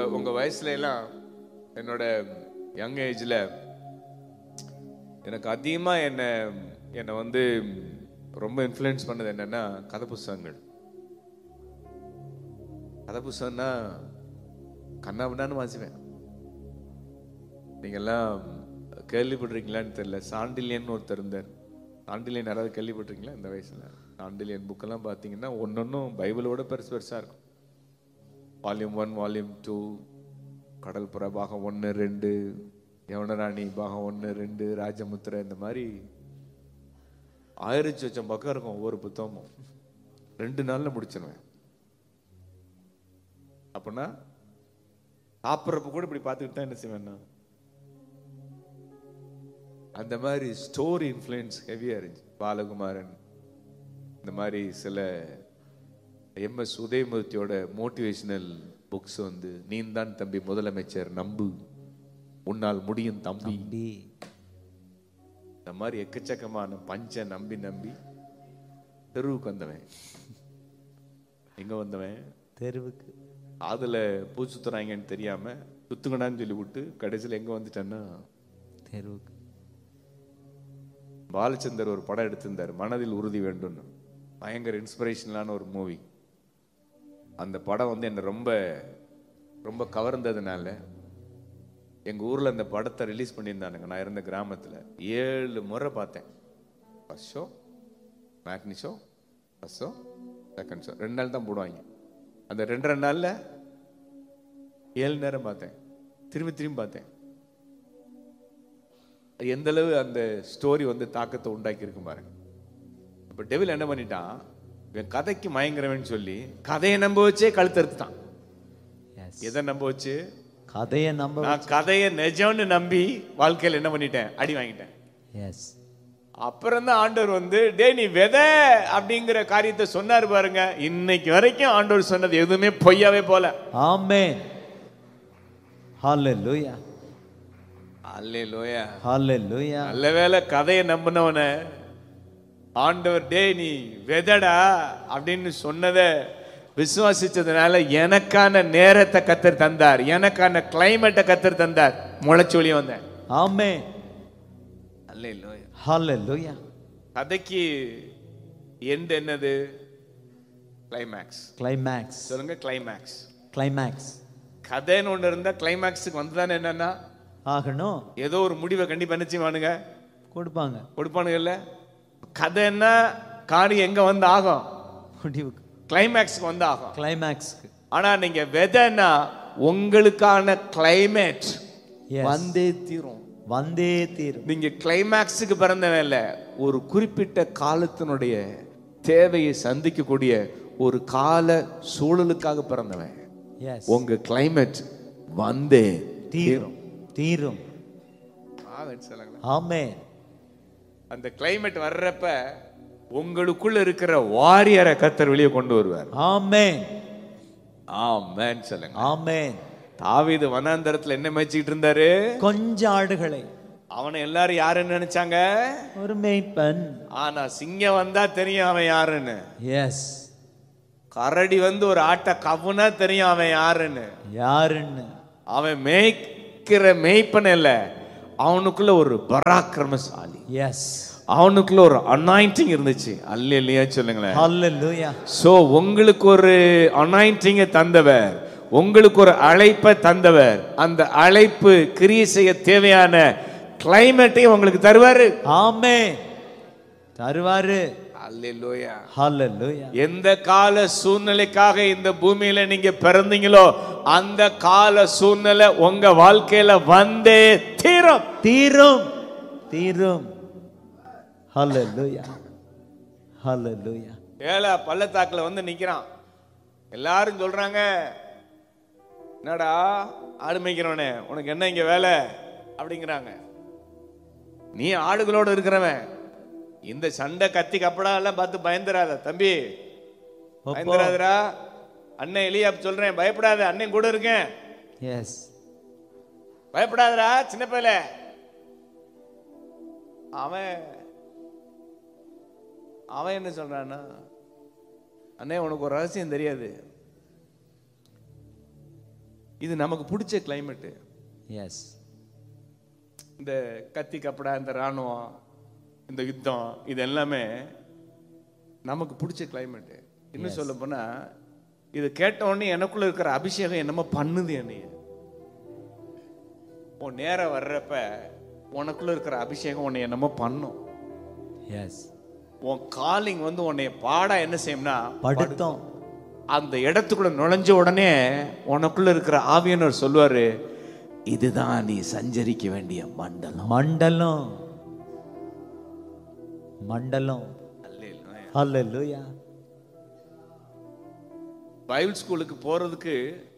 உங்க வயசுல எல்லாம் என்னோட யங் ஏஜ்ல எனக்கு அதிகமா என்ன என்னை வந்து ரொம்ப இன்ஃப்ளூயன்ஸ் பண்ணது என்னன்னா கதை புஸ்தகங்கள் கதை புஸ்தகம்னா கண்ணாபின்னான்னு வாசிப்பேன் நீங்கெல்லாம் கேள்விப்பட்டிருக்கீங்களான்னு தெரியல சாண்டிலியன் ஒருத்தர் இருந்தார் சாண்டிலியன் யாராவது கேள்விப்பட்டிருக்கீங்களா இந்த வயசுல சாண்டிலியன் புக்கெல்லாம் பார்த்தீங்கன்னா ஒன்னொன்னும் பைபிளோட பெருசு பெருசா இருக்கும் வால்யூம் ஒன் வால்யூம் டூ கடல் புறா பாகம் ஒன்று ரெண்டு யவனராணி பாகம் ஒன்று ரெண்டு ராஜமுத்திரை இந்த மாதிரி ஆயிரத்தி லட்சம் பக்கம் இருக்கும் ஒவ்வொரு புத்தகமும் ரெண்டு நாள்ல முடிச்சிருவேன் அப்படின்னா சாப்பிட்றப்ப கூட இப்படி பார்த்துக்கிட்டு தான் என்ன செய்வேன் நான் அந்த மாதிரி ஸ்டோரி இன்ஃப்ளூயன்ஸ் ஹெவியாக இருந்துச்சு பாலகுமாரன் இந்த மாதிரி சில எம்எஸ் உதயமூர்த்தியோட மோட்டிவேஷனல் புக்ஸ் வந்து நீந்தான் தம்பி முதலமைச்சர் நம்பு உன்னால் முடியும் தம்பி தம்பி இந்த மாதிரி எக்கச்சக்கமான பஞ்ச நம்பி நம்பி தெருவுக்கு வந்தவன் எங்க வந்தவன் தெருவுக்கு அதுல பூ சுத்துறாங்கன்னு தெரியாம சுத்துங்கடான்னு சொல்லி விட்டு கடைசியில் எங்க வந்துட்டேன்னா தெருவுக்கு பாலச்சந்தர் ஒரு படம் எடுத்திருந்தார் மனதில் உறுதி வேண்டும்னு பயங்கர இன்ஸ்பிரேஷனலான ஒரு மூவி அந்த படம் வந்து என்னை ரொம்ப ரொம்ப கவர்ந்ததுனால எங்க ஊர்ல அந்த படத்தை ரிலீஸ் பண்ணியிருந்தானுங்க நான் இருந்த கிராமத்துல ஏழு முறை பார்த்தேன் first show matinee show first show second show ரெண்டு நாள் தான் போடுவாங்க அந்த ரெண்டரை நாள்ல ஏழு நேரம் பார்த்தேன் திரும்பி திரும்பி பார்த்தேன் எந்த அளவு அந்த ஸ்டோரி வந்து தாக்கத்தை உண்டாக்கி இருக்கும் பாருங்க இப்ப டெவில் என்ன பண்ணிட்டான் இவன் கதைக்கு மயங்குறவன் சொல்லி கதையை நம்ப வச்சே கழுத்தறுத்துட்டான் எஸ் எதை நம்ப வச்சு கதையை நம்ப நான் கதையை நிஜம்னு நம்பி வாழ்க்கையில என்ன பண்ணிட்டேன் அடி வாங்கிட்டேன் எஸ் அப்புறம் தான் ஆண்டவர் வந்து டே நீ விதை அப்படிங்கிற காரியத்தை சொன்னார் பாருங்க இன்னைக்கு வரைக்கும் ஆண்டவர் சொன்னது எதுவுமே பொய்யாவே போல ஆமென் ஹalleluya அல்லே லோயா ஹalleluya நல்ல வேளை கதையை நம்பினவன ஆண்டவர் டே நீ வெதடா அப்படின்னு சொன்னதை விசுவாசிச்சதுனால எனக்கான நேரத்தை கத்தர் தந்தார் எனக்கான கிளைமேட்டை கத்தர் தந்தார் முளைச்சு வெளியே வந்தேன் ஆமென் அல்லே லோயா ஹalleluya கதைக்கு எண்ட் என்னது கிளைமேக்ஸ் கிளைமேக்ஸ் சொல்லுங்க கிளைமேக்ஸ் கிளைமேக்ஸ் கதைன்னு ஒன்று இருந்தால் கிளைமேக்ஸுக்கு வந்துதானே என்னன்னா ஆகணும் ஏதோ ஒரு முடிவை கண்டிப்பா என்ன செய்வானுங்க கொடுப்பாங்க கொடுப்பானுங்கல்ல கதைன்னா காரியம் எங்க வந்து ஆகும் முடிவுக்கு கிளைமேக்ஸ்க்கு வந்து ஆகும் கிளைமேக்ஸ்க்கு ஆனா நீங்க விதைன்னா உங்களுக்கான கிளைமேட் Yes. வந்தே தீரும் வந்தே தீரும் நீங்க கிளைமேக்ஸுக்கு பிறந்தவன் இல்ல ஒரு குறிப்பிட்ட காலத்தினுடைய தேவையை சந்திக்கக்கூடிய ஒரு கால சூழலுக்காக பிறந்தவன் எஸ் உங்க கிளைமேட் வந்தே தீரும் தீரும் ஆமென் சொல்லுங்களேன். ஆமென் அந்த கிளைமேட் வர்றப்ப உங்களுக்குள்ள இருக்கிற வாரியரை கத்தர் வெளியே கொண்டு வருவார் ஆமென் ஆமென் சொல்லுங்க ஆமென் தாவீது வனாந்தரத்துல என்ன மேய்ச்சிக்கிட்டு இருந்தாரு கொஞ்ச ஆடுகளை அவனை எல்லாரும் யாருன்னு நினைச்சாங்க ஒரு மேய்ப்பன் ஆனா சிங்கம் வந்தா தெரியும் அவன் யாருன்னு எஸ் கரடி வந்து ஒரு ஆட்டை கவுனா தெரியும் அவன் யாருன்னு யாருன்னு அவன் மேய்க்கிற மேய்ப்பன் இல்ல அவனுக்குள்ள ஒரு பராக்கிரமசாலி எஸ் அவனுக்குள்ள ஒரு அனாயிண்டிங் இருந்துச்சு அல்ல இல்லையா சொல்லுங்களேன் ஹalleluya சோ உங்களுக்கு ஒரு அனாயிண்டிங்கை தந்தவர் உங்களுக்கு ஒரு அழைப்பை தந்தவர் அந்த அழைப்பு கிரியை செய்ய தேவையான கிளைமேட்டையும் உங்களுக்கு தருவாரு ஆமென் தருவாரு அல்லேலூயா ஹalleluya எந்த கால சூழ்நிலைக்காக இந்த பூமியில நீங்க பிறந்தீங்களோ அந்த கால சூழ்நிலை உங்க வாழ்க்கையில வந்தே தீரும் தீரும் தீரும் ஹalleluya ஹalleluya ஏழை பள்ளத்தாக்குல வந்து நிக்கிறான் எல்லாரும் சொல்றாங்க என்னடா ஆடு மேய்க்கிறவனே உனக்கு என்ன இங்க வேலை அப்படிங்கிறாங்க நீ ஆடுகளோட இருக்கிறவன் இந்த சண்டை கத்தி கப்படா எல்லாம் பார்த்து பயந்துராத தம்பி ஒப்போ பயந்துராதடா அண்ணன் எலியாப் சொல்றேன் பயப்படாத அண்ணன் கூட இருக்கேன் எஸ் பயப்படாதடா சின்ன பையல அவன் அவன் என்ன சொல்றான்னா அண்ணே உனக்கு ஒரு ரகசியம் தெரியாது இது நமக்கு பிடிச்ச கிளைமேட்டு எஸ் இந்த கத்தி கப்படா இந்த ராணுவம் இந்த யுத்தம் இது எல்லாமே நமக்கு பிடிச்ச கிளைமேட்டு இன்னும் சொல்ல போனா இது கேட்ட உடனே எனக்குள்ள இருக்கிற அபிஷேகம் என்னமோ பண்ணுது என்னைய உன் நேரம் வர்றப்ப உனக்குள்ள இருக்கிற அபிஷேகம் உன்னை என்னமோ பண்ணும் எஸ் உன் காலிங் வந்து உன்னை பாடா என்ன செய்யும்னா படுத்தோம் அந்த இடத்துக்குள்ள நுழைஞ்ச உடனே உனக்குள்ள இருக்கிற ஆவியனர் சொல்லுவாரு இதுதான் நீ சஞ்சரிக்க வேண்டிய மண்டலம் மண்டலம் மண்டலம் அல்லேலூயா. ஹalleluya பைபிள் ஸ்கூலுக்கு போறதுக்கு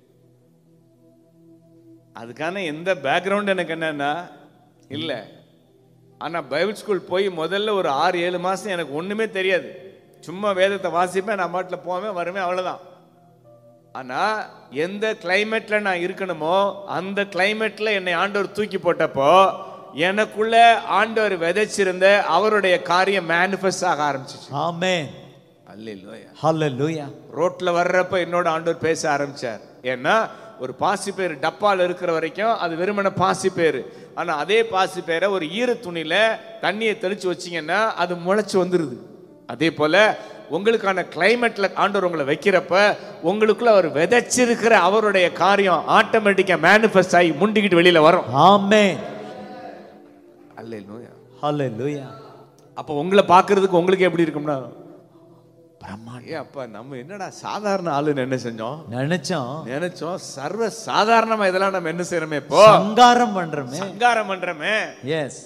அதுக்கான எந்த பேக்ரவுண்ட் எனக்கு என்னன்னா இல்ல ஆனா பைபிள் ஸ்கூல் போய் முதல்ல ஒரு ஆறு ஏழு மாசம் எனக்கு ஒண்ணுமே தெரியாது சும்மா வேதத்தை வாசிப்பேன் நான் பாட்டில் போவேன் வருவேன் அவ்வளவுதான் ஆனா எந்த கிளைமேட்ல நான் இருக்கணுமோ அந்த கிளைமேட்ல என்னை ஆண்டவர் தூக்கி போட்டப்போ எனக்குள்ள ஆண்டவர் விதைச்சிருந்த அவருடைய காரியம் மேனிஃபெஸ்ட் ஆக ஆரம்பிச்சிச்சு ஆமென் அல்லேலூயா ஹalleluya ரோட்ல வர்றப்ப என்னோட ஆண்டவர் பேச ஆரம்பிச்சார் ஏன்னா ஒரு பாசி பேர் டப்பால இருக்கிற வரைக்கும் அது வெறுமன பாசி பேர் ஆனா அதே பாசி பேரை ஒரு ஈர துணியில தண்ணியை தெளிச்சு வச்சீங்கன்னா அது முளைச்சு வந்துருது அதே போல உங்களுக்கான கிளைமேட்ல ஆண்டவர் உங்களை வைக்கிறப்ப உங்களுக்குள்ள அவர் விதைச்சிருக்கிற அவருடைய காரியம் ஆட்டோமேட்டிக்கா மேனிஃபெஸ்ட் ஆகி முண்டிக்கிட்டு வெளியில வரும் ஆமென் அல்லேலூயா ஹalleluya அப்போ உங்களை பார்க்கிறதுக்கு உங்களுக்கு எப்படி இருக்கும்னா பிரம்மாண்டம் ஏன் அப்பா நம்ம என்னடா சாதாரண ஆளுன்னு என்ன செஞ்சோம் நினைச்சோம் நினைச்சோம் சர்வ சாதாரணமா இதெல்லாம் நம்ம என்ன செய்யறோமே இப்போ சங்காரம் பண்றோமே சங்காரம் பண்றோமே எஸ்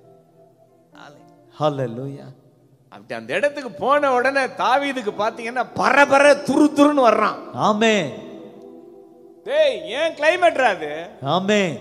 ஹalleluya அப்படி அந்த இடத்துக்கு போன உடனே தாவீதுக்கு பாத்தீங்கன்னா பரபர துரு துருன்னு வர்றான் ஆமென் டேய் ஏன் கிளைமேட்ரா அது ஆமென்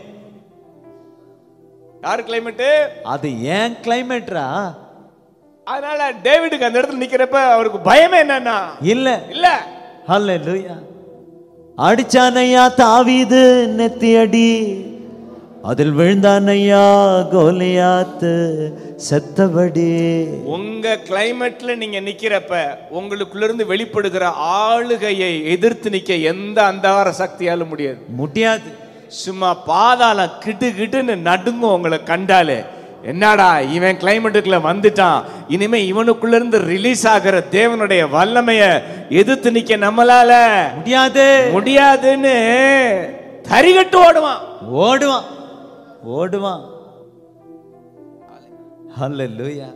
யார் கிளைமேட்டு அது ஏன் கிளைமேட்ரா அதனால டேவிடுக்கு அந்த இடத்துல நிக்கிறப்ப அவருக்கு பயமே என்னன்னா இல்ல இல்ல ஹalleluya அடிச்சானையா தாவீது நெத்தி அடி அதில் விழுந்தானையா கோலியாத்து செத்தபடி உங்க கிளைமேட்ல நீங்க நிக்கிறப்ப உங்களுக்குள்ள இருந்து வெளிப்படுகிற ஆளுகையை எதிர்த்து நிக்க எந்த அந்தகார சக்தியாலும் முடியாது முடியாது சும்மா பாதாளம் கிட்டு கிட்டுன்னு நடுங்கும் உங்களை கண்டாலே என்னடா இவன் கிளைமேட்டுக்குள்ள வந்துட்டான் இனிமே இவனுக்குள்ள இருந்து ரிலீஸ் ஆகிற தேவனுடைய வல்லமைய எதிர்த்து நிக்க நம்மளால முடியாது முடியாதுன்னு தரிகட்டு ஓடுவான் ஓடுவான் ஓடுவான் ஹalleluya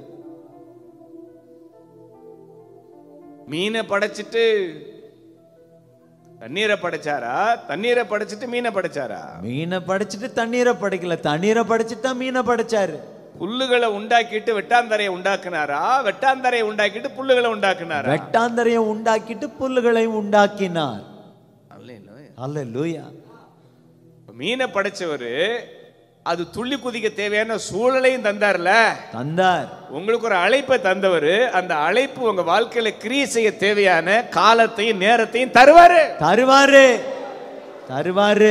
மீனை படைச்சிட்டு தண்ணீரை படைச்சாரா தண்ணீரை படைச்சிட்டு மீனை படைச்சாரா மீனை படைச்சிட்டு தண்ணீரை படைக்கல தண்ணீரை படைச்சிட்டு தான் மீனை படைச்சாரு புல்லுகளை உண்டாக்கிட்டு வெட்டாந்தரையை உண்டாக்குனாரா வெட்டாந்தரையை உண்டாக்கிட்டு புல்லுகளை உண்டாக்குனாரா வெட்டாந்தரையை உண்டாக்கிட்டு புல்லுகளை உண்டாக்கினார் அல்லேலூயா. ஹalleluya மீனை படைச்சவரு அது துள்ளி குதிக்க தேவையான சூழலையும் தந்தார்ல தந்தார் உங்களுக்கு ஒரு அழைப்பை தந்தவர் அந்த அழைப்பு உங்க வாழ்க்கையில கிரியை செய்ய தேவையான காலத்தையும் நேரத்தையும் தருவாரு தருவாரு தருவாரு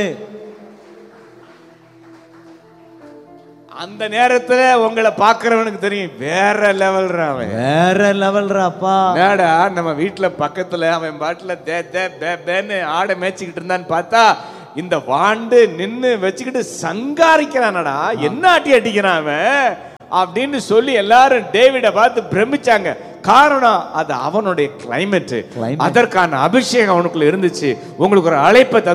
அந்த நேரத்துல உங்களை பாக்குறவனுக்கு தெரியும் வேற லெவல் அவன் வேற லெவல்ராப்பா என்னடா நம்ம வீட்டுல பக்கத்துல அவன் பாட்டுல தே தே பே பேன்னு ஆடை மேய்ச்சிக்கிட்டு இருந்தான்னு பார்த்தா இந்த வாண்டு நின்னு வச்சுக்கிட்டு சங்காரிக்கிறானடா என்ன ஆட்டி அடிக்கிறான் அவன் அப்படின்னு சொல்லி எல்லாரும் டேவிட பார்த்து பிரமிச்சாங்க காரணம் அது அவனுடைய கிளைமேட் Climate. அதற்கான அபிஷேகம் அவனுக்குள்ள இருந்துச்சு உங்களுக்கு ஒரு அழைப்பை தந்து